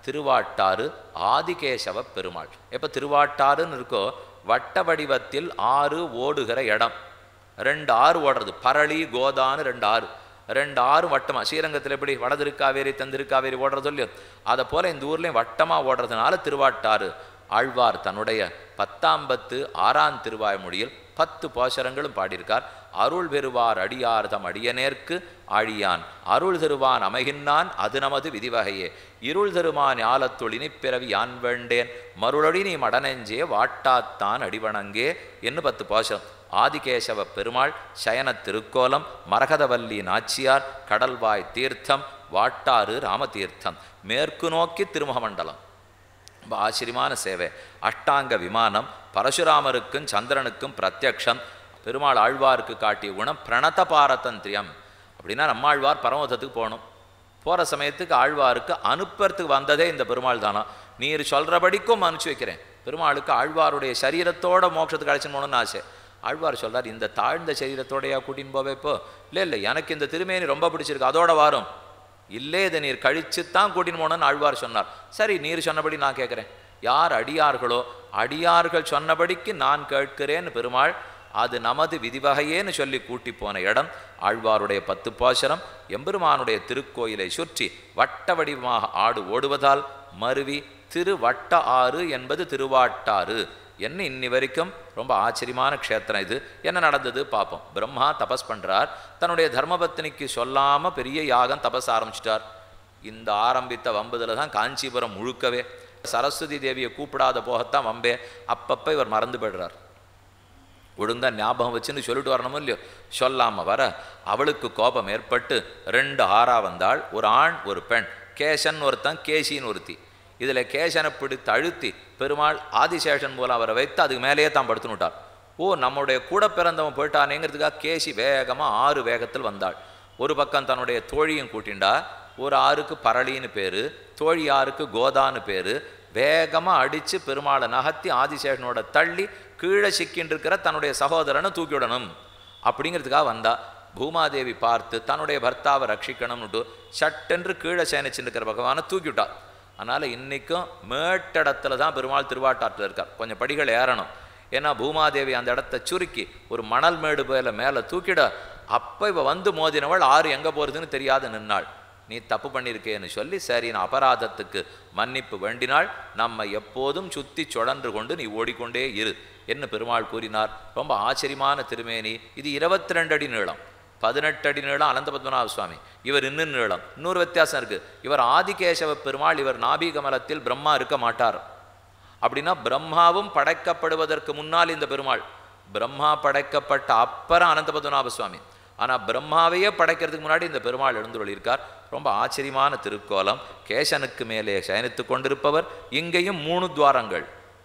திருவாட்டாறு ஆதிகேசவ பெருமாள் எப்போ திருவாட்டாறுன்னு இருக்கோ வட்ட வடிவத்தில் ஆறு ஓடுகிற இடம் ரெண்டு ஆறு ஓடுறது பரளி கோதான்னு ரெண்டு ஆறு ரெண்டு ஆறு வட்டமா ஸ்ரீரங்கத்தில் எப்படி வடதிருக்காவேரி தென்திருக்காவேரி ஓடுறது இல்லையோ அதை போல இந்த ஊர்லேயும் வட்டமாக ஓடுறதுனால திருவாட்டாறு ஆழ்வார் தன்னுடைய பத்தாம்பத்து ஆறாம் திருவாய்மொழியில் பத்து பாசரங்களும் பாடியிருக்கார் அருள் பெறுவார் அடியார் தம் அடியனேற்கு ஆழியான் அருள் தருவான் அமைகின்றான் அது நமது விதிவகையே இருள் தருமான் ஞாலத்தொழினி பிறவி யான் வேண்டேன் மருளடி நீ மடனெஞ்சே வாட்டாத்தான் அடிவணங்கே என்று பத்து பாசம் ஆதிகேசவ பெருமாள் சயன திருக்கோலம் மரகதவல்லி நாச்சியார் கடல்வாய் தீர்த்தம் வாட்டாறு ராமதீர்த்தம் மேற்கு நோக்கி திருமுகமண்டலம் ரொம்ப ஆச்சரியமான சேவை அஷ்டாங்க விமானம் பரசுராமருக்கும் சந்திரனுக்கும் பிரத்யக்ஷம் பெருமாள் ஆழ்வாருக்கு காட்டிய குணம் பிரணத பாரதந்திரியம் அப்படின்னா நம்மாழ்வார் பரமதத்துக்கு போகணும் போகிற சமயத்துக்கு ஆழ்வாருக்கு அனுப்புறதுக்கு வந்ததே இந்த பெருமாள் தானா நீர் சொல்கிறபடிக்கும் அனுப்பிச்சு வைக்கிறேன் பெருமாளுக்கு ஆழ்வாருடைய சரீரத்தோட மோட்சத்துக்கு அழைச்சின்னு போகணும்னு ஆசை ஆழ்வார் சொல்றார் இந்த தாழ்ந்த சரீரத்தோடையா கூட்டின்னு போவே இப்போ இல்லை இல்லை எனக்கு இந்த திருமேனி ரொம்ப பிடிச்சிருக்கு அதோட வாரும் இல்லை இதை நீர் கழிச்சுத்தான் கூட்டின்னு போகணும்னு ஆழ்வார் சொன்னார் சரி நீர் சொன்னபடி நான் கேட்குறேன் யார் அடியார்களோ அடியார்கள் சொன்னபடிக்கு நான் கேட்கிறேன்னு பெருமாள் அது நமது விதிவகையேன்னு சொல்லி கூட்டி போன இடம் ஆழ்வாருடைய பத்து பாசரம் எம்பெருமானுடைய திருக்கோயிலை சுற்றி வட்ட வடிவமாக ஆடு ஓடுவதால் மருவி திருவட்ட ஆறு என்பது திருவாட்டாறு என்ன இன்னி வரைக்கும் ரொம்ப ஆச்சரியமான க்ஷேத்திரம் இது என்ன நடந்தது பார்ப்போம் பிரம்மா தபஸ் பண்றார் தன்னுடைய தர்மபத்தினிக்கு சொல்லாம பெரிய யாகம் தபஸ் ஆரம்பிச்சிட்டார் இந்த ஆரம்பித்த வம்புல தான் காஞ்சிபுரம் முழுக்கவே சரஸ்வதி தேவியை கூப்பிடாத போகத்தான் வம்பே அப்பப்போ இவர் மறந்து போயிடுறார் ஒழுங்கா ஞாபகம் வச்சுன்னு சொல்லிட்டு வரணுமோ இல்லையோ சொல்லாம வர அவளுக்கு கோபம் ஏற்பட்டு ரெண்டு ஆறா வந்தாள் ஒரு ஆண் ஒரு பெண் கேசன் ஒருத்தன் கேசின்னு ஒருத்தி இதில் கேசனை பிடித்து அழுத்தி பெருமாள் ஆதிசேஷன் மூலம் அவரை வைத்து அதுக்கு மேலேயே தான் படுத்துன்னு விட்டார் ஓ நம்முடைய கூட பிறந்தவன் போயிட்டானேங்கிறதுக்காக கேசி வேகமாக ஆறு வேகத்தில் வந்தாள் ஒரு பக்கம் தன்னுடைய தோழியும் கூட்டிண்டா ஒரு ஆறுக்கு பரளின்னு பேர் தோழி ஆறுக்கு கோதான்னு பேர் வேகமாக அடித்து பெருமாளை நகர்த்தி ஆதிசேஷனோட தள்ளி கீழே சிக்கின்னு இருக்கிற தன்னுடைய சகோதரனை தூக்கி விடணும் அப்படிங்கிறதுக்காக வந்தா பூமாதேவி பார்த்து தன்னுடைய பர்த்தாவை ரட்சிக்கணும்னுட்டு சட்டென்று கீழே சேனிச்சுன்னு இருக்கிற பகவானை தூக்கி விட்டா அதனால் இன்றைக்கும் மேட்டடத்துல தான் பெருமாள் திருவாட்டாற்றில் இருக்கார் கொஞ்சம் படிகள் ஏறணும் ஏன்னா பூமாதேவி அந்த இடத்த சுருக்கி ஒரு மணல் மேடு போயில மேலே தூக்கிட அப்போ இவ வந்து மோதினவள் ஆறு எங்கே போகிறதுன்னு தெரியாத நின்னாள் நீ தப்பு பண்ணியிருக்கேன்னு சொல்லி சரி நான் அபராதத்துக்கு மன்னிப்பு வேண்டினாள் நம்ம எப்போதும் சுத்தி சுழன்று கொண்டு நீ ஓடிக்கொண்டே இரு என்ன பெருமாள் கூறினார் ரொம்ப ஆச்சரியமான திருமேனி இது இருபத்தி ரெண்டு அடி நீளம் பதினெட்டு அடி நீளம் அனந்த பத்மநாப சுவாமி இவர் இன்னும் நீளம் இன்னொரு வித்தியாசம் இருக்கு இவர் ஆதிகேசவ பெருமாள் இவர் நாபி கமலத்தில் பிரம்மா இருக்க மாட்டார் அப்படின்னா பிரம்மாவும் படைக்கப்படுவதற்கு முன்னால் இந்த பெருமாள் பிரம்மா படைக்கப்பட்ட அப்புறம் அனந்த பத்மநாப சுவாமி ஆனால் பிரம்மாவையே படைக்கிறதுக்கு முன்னாடி இந்த பெருமாள் எழுந்துள்ளிருக்கார் ரொம்ப ஆச்சரியமான திருக்கோலம் கேசனுக்கு மேலே சயனித்து கொண்டிருப்பவர் இங்கேயும் மூணு துவாரங்கள்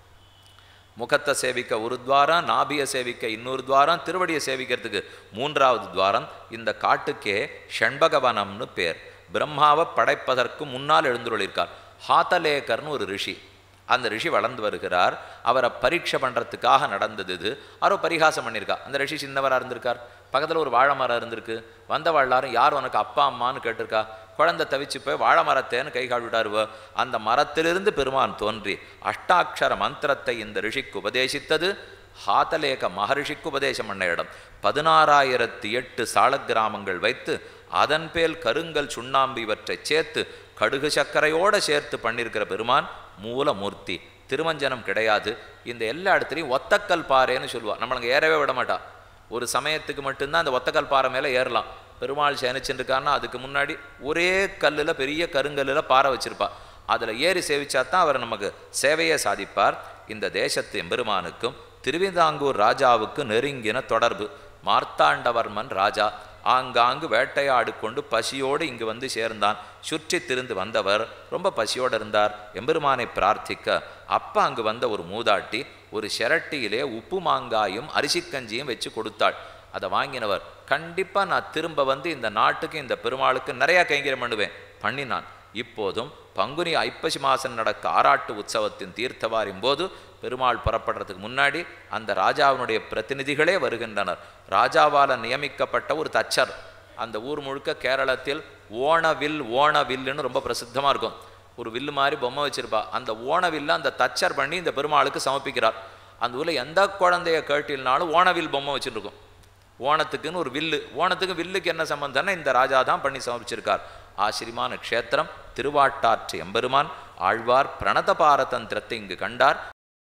முகத்தை சேவிக்க ஒரு துவாரம் நாபியை சேவிக்க இன்னொரு துவாரம் திருவடியை சேவிக்கிறதுக்கு மூன்றாவது துவாரம் இந்த காட்டுக்கே ஷண்பகவனம்னு பேர் பிரம்மாவை படைப்பதற்கு முன்னால் எழுந்துள்ளிருக்கார் ஹாத்தலேகர்னு ஒரு ரிஷி அந்த ரிஷி வளர்ந்து வருகிறார் அவரை பரீட்சை பண்ணுறதுக்காக நடந்தது இது யாரோ பரிகாசம் பண்ணியிருக்கா அந்த ரிஷி சின்னவராக இருந்திருக்கார் பக்கத்தில் ஒரு வாழை மரம் இருந்திருக்கு வந்த வாழாரும் யார் உனக்கு அப்பா அம்மான்னு கேட்டிருக்கா குழந்தை தவிச்சு போய் வாழை மரத்தேன்னு கை காவிட்டாருவ அந்த மரத்திலிருந்து பெருமான் தோன்றி அஷ்டாட்சர மந்திரத்தை இந்த ரிஷிக்கு உபதேசித்தது ஹாத்தலேக மகரிஷிக்கு உபதேசம் பண்ண இடம் பதினாறாயிரத்தி எட்டு சால கிராமங்கள் வைத்து அதன் பேல் கருங்கல் சுண்ணாம்பு இவற்றை சேர்த்து கடுகு சர்க்கரையோடு சேர்த்து பண்ணியிருக்கிற பெருமான் மூலமூர்த்தி திருமஞ்சனம் கிடையாது இந்த எல்லா இடத்துலையும் ஒத்தக்கல் பாறைன்னு சொல்லுவா நம்மளுங்க ஏறவே விட மாட்டா ஒரு சமயத்துக்கு மட்டும்தான் அந்த ஒத்தக்கல் பாறை மேலே ஏறலாம் பெருமாள் சேனிச்சுருக்கான்னா அதுக்கு முன்னாடி ஒரே கல்லில் பெரிய கருங்கல்லில் பாறை வச்சிருப்பா அதில் ஏறி சேவிச்சா தான் அவர் நமக்கு சேவையை சாதிப்பார் இந்த தேசத்து எம்பெருமானுக்கும் திருவிதாங்கூர் ராஜாவுக்கு நெருங்கின தொடர்பு மார்த்தாண்டவர்மன் ராஜா ஆங்காங்கு வேட்டையாடு கொண்டு பசியோடு இங்கு வந்து சேர்ந்தான் சுற்றி திருந்து வந்தவர் ரொம்ப பசியோடு இருந்தார் எம்பெருமானை பிரார்த்திக்க அப்ப அங்கு வந்த ஒரு மூதாட்டி ஒரு செரட்டியிலே உப்பு மாங்காயும் அரிசிக்கஞ்சியும் வச்சு கொடுத்தாள் அதை வாங்கினவர் கண்டிப்பாக நான் திரும்ப வந்து இந்த நாட்டுக்கு இந்த பெருமாளுக்கு நிறையா கைங்கரியம் பண்ணுவேன் பண்ணினான் இப்போதும் பங்குனி ஐப்பசி மாசம் நடக்க ஆராட்டு உற்சவத்தின் தீர்த்தவாரின் போது பெருமாள் புறப்படுறதுக்கு முன்னாடி அந்த ராஜாவினுடைய பிரதிநிதிகளே வருகின்றனர் ராஜாவால் நியமிக்கப்பட்ட ஒரு தச்சர் அந்த ஊர் முழுக்க கேரளத்தில் ஓணவில் ஓணவில்லுன்னு ரொம்ப பிரசித்தமாக இருக்கும் ஒரு வில்லு மாதிரி பொம்மை வச்சிருப்பா அந்த ஓணவில்ல அந்த தச்சர் பண்ணி இந்த பெருமாளுக்கு சமர்ப்பிக்கிறார் அந்த ஊரில் எந்த குழந்தைய கேட்டில்னாலும் ஓணவில் பொம்மை வச்சுருக்கும் ஓணத்துக்குன்னு ஒரு வில்லு ஓணத்துக்கு வில்லுக்கு என்ன சம்பந்தம்னா இந்த ராஜா தான் பண்ணி சமர்ப்பிச்சிருக்கார் ஆச்சரியமான க்ஷேத்திரம் திருவாட்டாற்று எம்பெருமான் ஆழ்வார் பிரணத பாரதந்திரத்தை இங்கு கண்டார்